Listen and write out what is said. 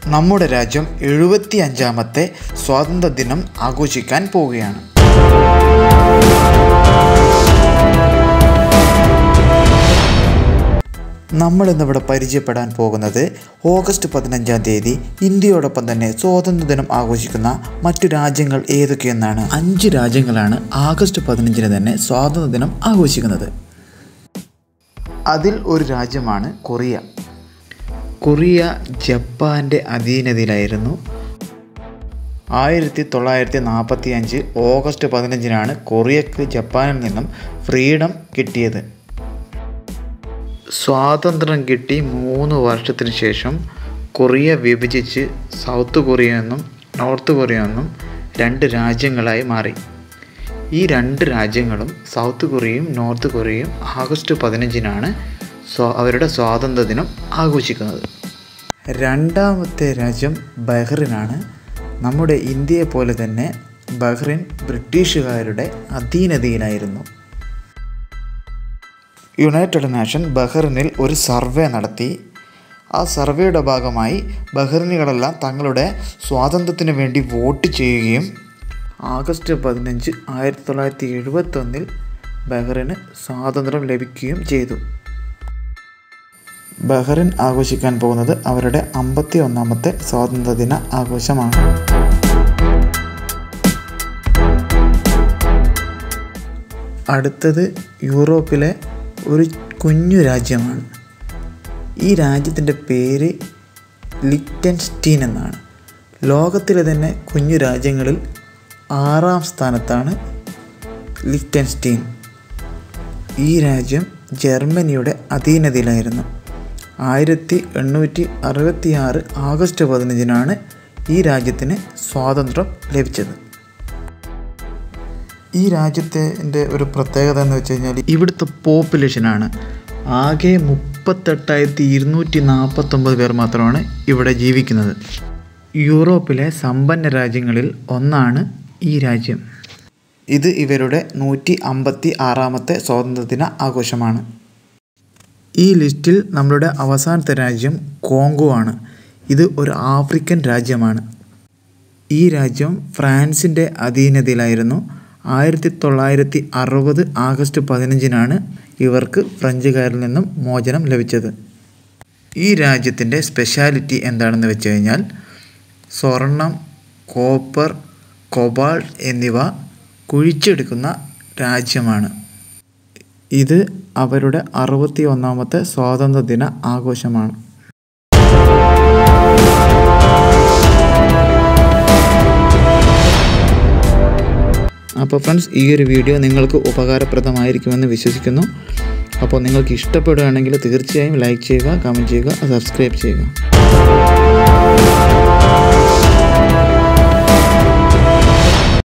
നമ്മുടെ രാജ്യം എഴുപത്തി അഞ്ചാമത്തെ സ്വാതന്ത്ര്യ ദിനം ആഘോഷിക്കാൻ പോവുകയാണ് നമ്മൾ ഇന്നിവിടെ പരിചയപ്പെടാൻ പോകുന്നത് ഓഗസ്റ്റ് പതിനഞ്ചാം തീയതി ഇന്ത്യയോടൊപ്പം തന്നെ സ്വാതന്ത്ര്യദിനം ആഘോഷിക്കുന്ന മറ്റു രാജ്യങ്ങൾ ഏതൊക്കെയെന്നാണ് അഞ്ച് രാജ്യങ്ങളാണ് ആഗസ്റ്റ് പതിനഞ്ചിന് തന്നെ സ്വാതന്ത്ര്യദിനം ആഘോഷിക്കുന്നത് അതിൽ ഒരു രാജ്യമാണ് കൊറിയ കൊറിയ ജപ്പാൻ്റെ അധീനതയിലായിരുന്നു ആയിരത്തി തൊള്ളായിരത്തി നാൽപ്പത്തി അഞ്ച് ഓഗസ്റ്റ് പതിനഞ്ചിനാണ് കൊറിയക്ക് ജപ്പാനിൽ നിന്നും ഫ്രീഡം കിട്ടിയത് സ്വാതന്ത്ര്യം കിട്ടി മൂന്ന് വർഷത്തിന് ശേഷം കൊറിയ വിഭജിച്ച് സൗത്ത് കൊറിയ എന്നും നോർത്ത് കൊറിയ എന്നും രണ്ട് രാജ്യങ്ങളായി മാറി ഈ രണ്ട് രാജ്യങ്ങളും സൗത്ത് കൊറിയയും നോർത്ത് കൊറിയയും ആഗസ്റ്റ് പതിനഞ്ചിനാണ് സ്വാ അവരുടെ സ്വാതന്ത്ര്യ ദിനം ആഘോഷിക്കുന്നത് രണ്ടാമത്തെ രാജ്യം ബഹ്റിനാണ് നമ്മുടെ ഇന്ത്യയെ പോലെ തന്നെ ബഹ്റിൻ ബ്രിട്ടീഷുകാരുടെ അധീനതയിലായിരുന്നു യുണൈറ്റഡ് നേഷൻ ബഹ്റിനിൽ ഒരു സർവേ നടത്തി ആ സർവേയുടെ ഭാഗമായി ബഹ്റിനുകളെല്ലാം തങ്ങളുടെ സ്വാതന്ത്ര്യത്തിന് വേണ്ടി വോട്ട് ചെയ്യുകയും ആഗസ്റ്റ് പതിനഞ്ച് ആയിരത്തി തൊള്ളായിരത്തി എഴുപത്തൊന്നിൽ ബഹ്റിന് സ്വാതന്ത്ര്യം ലഭിക്കുകയും ചെയ്തു ബഹ്റിൻ ആഘോഷിക്കാൻ പോകുന്നത് അവരുടെ അമ്പത്തി ഒന്നാമത്തെ സ്വാതന്ത്ര്യദിന ആഘോഷമാണ് അടുത്തത് യൂറോപ്പിലെ ഒരു കുഞ്ഞു രാജ്യമാണ് ഈ രാജ്യത്തിൻ്റെ പേര് ലിറ്റൻസ്റ്റീൻ എന്നാണ് ലോകത്തിലെ തന്നെ കുഞ്ഞു രാജ്യങ്ങളിൽ ആറാം സ്ഥാനത്താണ് ലിറ്റൻസ്റ്റീൻ ഈ രാജ്യം ജർമ്മനിയുടെ അധീനതയിലായിരുന്നു ആയിരത്തി എണ്ണൂറ്റി അറുപത്തി ആറ് ആഗസ്റ്റ് പതിനഞ്ചിനാണ് ഈ രാജ്യത്തിന് സ്വാതന്ത്ര്യം ലഭിച്ചത് ഈ രാജ്യത്തിൻ്റെ ഒരു പ്രത്യേകത എന്ന് വെച്ച് കഴിഞ്ഞാൽ ഇവിടുത്തെ പോപ്പുലേഷനാണ് ആകെ മുപ്പത്തെട്ടായിരത്തി ഇരുന്നൂറ്റി നാൽപ്പത്തൊമ്പത് പേർ മാത്രമാണ് ഇവിടെ ജീവിക്കുന്നത് യൂറോപ്പിലെ സമ്പന്ന രാജ്യങ്ങളിൽ ഒന്നാണ് ഈ രാജ്യം ഇത് ഇവരുടെ നൂറ്റി അമ്പത്തി ആറാമത്തെ സ്വാതന്ത്ര്യദിന ആഘോഷമാണ് ഈ ലിസ്റ്റിൽ നമ്മളുടെ അവസാനത്തെ രാജ്യം കോങ്കോ ആണ് ഇത് ഒരു ആഫ്രിക്കൻ രാജ്യമാണ് ഈ രാജ്യം ഫ്രാൻസിൻ്റെ അധീനതയിലായിരുന്നു ആയിരത്തി തൊള്ളായിരത്തി അറുപത് ആഗസ്റ്റ് പതിനഞ്ചിനാണ് ഇവർക്ക് ഫ്രഞ്ചുകാരിൽ നിന്നും മോചനം ലഭിച്ചത് ഈ രാജ്യത്തിൻ്റെ സ്പെഷ്യാലിറ്റി എന്താണെന്ന് വെച്ച് കഴിഞ്ഞാൽ സ്വർണം കോപ്പർ കൊബാൾട്ട് എന്നിവ കുഴിച്ചെടുക്കുന്ന രാജ്യമാണ് ഇത് അവരുടെ അറുപത്തി ഒന്നാമത്തെ സ്വാതന്ത്ര്യദിന ആഘോഷമാണ് അപ്പോൾ ഫ്രണ്ട്സ് ഈ ഒരു വീഡിയോ നിങ്ങൾക്ക് ഉപകാരപ്രദമായിരിക്കുമെന്ന് വിശ്വസിക്കുന്നു അപ്പോൾ നിങ്ങൾക്ക് ഇഷ്ടപ്പെടുകയാണെങ്കിൽ തീർച്ചയായും ലൈക്ക് ചെയ്യുക കമൻറ്റ് ചെയ്യുക സബ്സ്ക്രൈബ് ചെയ്യുക